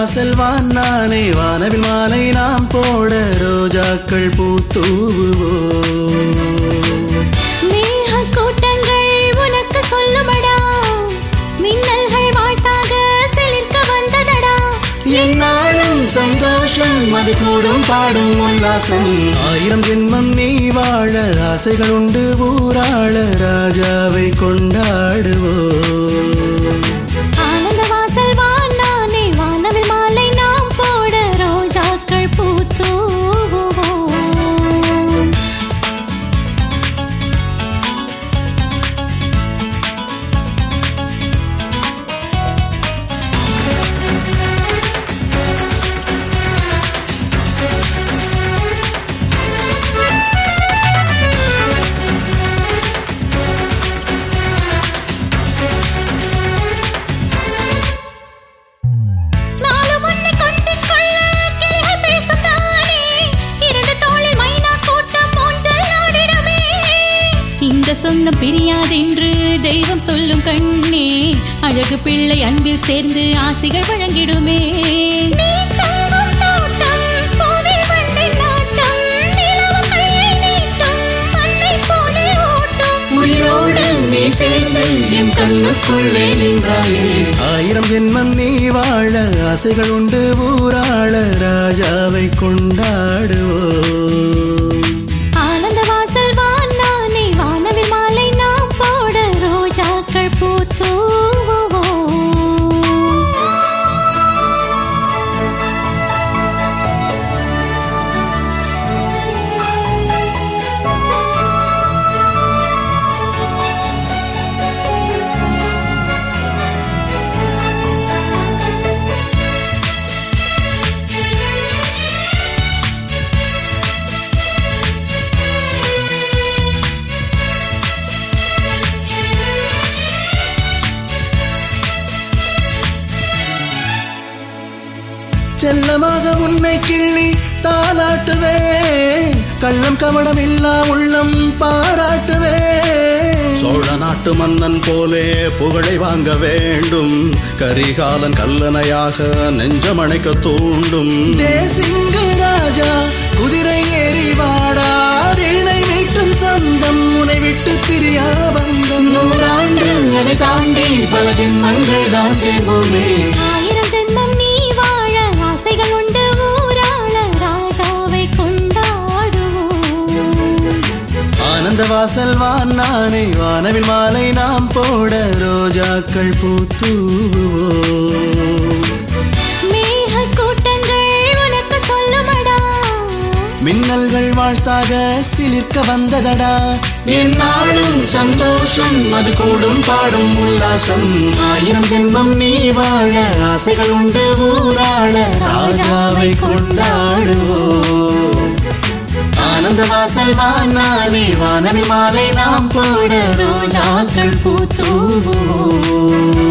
வாசல் வான் நானே வானவில் மாலை நாம் போட ரோஜாக்கள் பூத்தூவுவோம் மேக கூட்டங்கள் உனக்கு சொல்லுமடா மின்னல்கள் வாழ்த்தாக செழிக்க வந்ததடா என்னாலும் சந்தோஷம் அது கூடும் பாடும் உல்லாசம் ஆயிரம் ஜென்மம் நீ வாழ ஆசைகள் உண்டு ஊராள ராஜாவை கொண்டாடுவோம் ஆனந்த வாசல் வான் நானே வானவில் மாலை நாம் போட ரோஜாக்கள் பூத்தூவுவோம் நாளும் உன்னை கொஞ்சிக் கொள்ள கிளிகள் பேசும் தானே. இரண்டு தோளில் மைனா கூட்டம் ஊஞ்சல் ஆடிடுமே. இந்த சொந்தம் பிரியாதென்று தெய்வம் சொல்லும் கண்ணே அழகு பிள்ளை அன்பில் சேர்ந்து ஆசிகள் வழங்கிடுமே நீ தங்கும் தோட்டம், பூவில் வண்டில் ஆட்டம், நிலவும் கையை நீட்டும், மண்ணைப் போலே ஓட்டும். உயிரோடு நீ சேர்ந்து என் கண்ணுக்குள்ளே நின்றாயே ஆயிரம் ஜென்மம் நீ வாழ ஆசைகள் உண்டு ஊராள ராஜாவை கொண்டாடுவோம் ஆனந்த வாசல் வான் நானே வானவில் மாலை நாம் போட ரோஜாக்கள் பூத்தூவுவோம் செல்லமாக உன்னை கிள்ளி தாலாட்டுவேன் கள்ளம் கவடம் இல்லா உள்ளம் பாராட்டுவேன் சோழ நாட்டு மன்னன் போலே புகழை வாங்க வேண்டும் கரிகாலன் கல்லணையாக நெஞ்சமணைக்க தூண்டும் தேசிங்க ராஜா குதிரை ஏறி வாடா இணை மீட்டும் சந்தம் உனை விட்டு பிரியா வந்தம் நூறாண்டு அதை தாண்டி பல ஜென்மங்கள் தான் சேர்வோமே ஆயிரம் ஜென்மம் நீ வாழ ஆசைகள் உண்டு ஊராள ராஜாவை கொண்டாடுவோம் ஆனந்த வாசல் வான் நானே வானவில் மாலை நாம் போட ரோஜாக்கள் பூத்தூவுவோம் மேக கூட்டங்கள் உனக்கு சொல்லுமடா மின்னல்கள் வாழ்த்தாக சிலிர்க்க வந்ததடா என்னாலும் சந்தோஷம் அது கூடும் பாடும் உல்லாசம் ஆயிரம் ஜென்மம் நீ வாழ ஆசைகள் உண்டு ஊராள ராஜாவை கொண்டாடுவோம் ஆனந்த வாசல் வான் நானே வானவில் மாலை நாம் போட ரோஜாக்கள் பூத்தூவோம்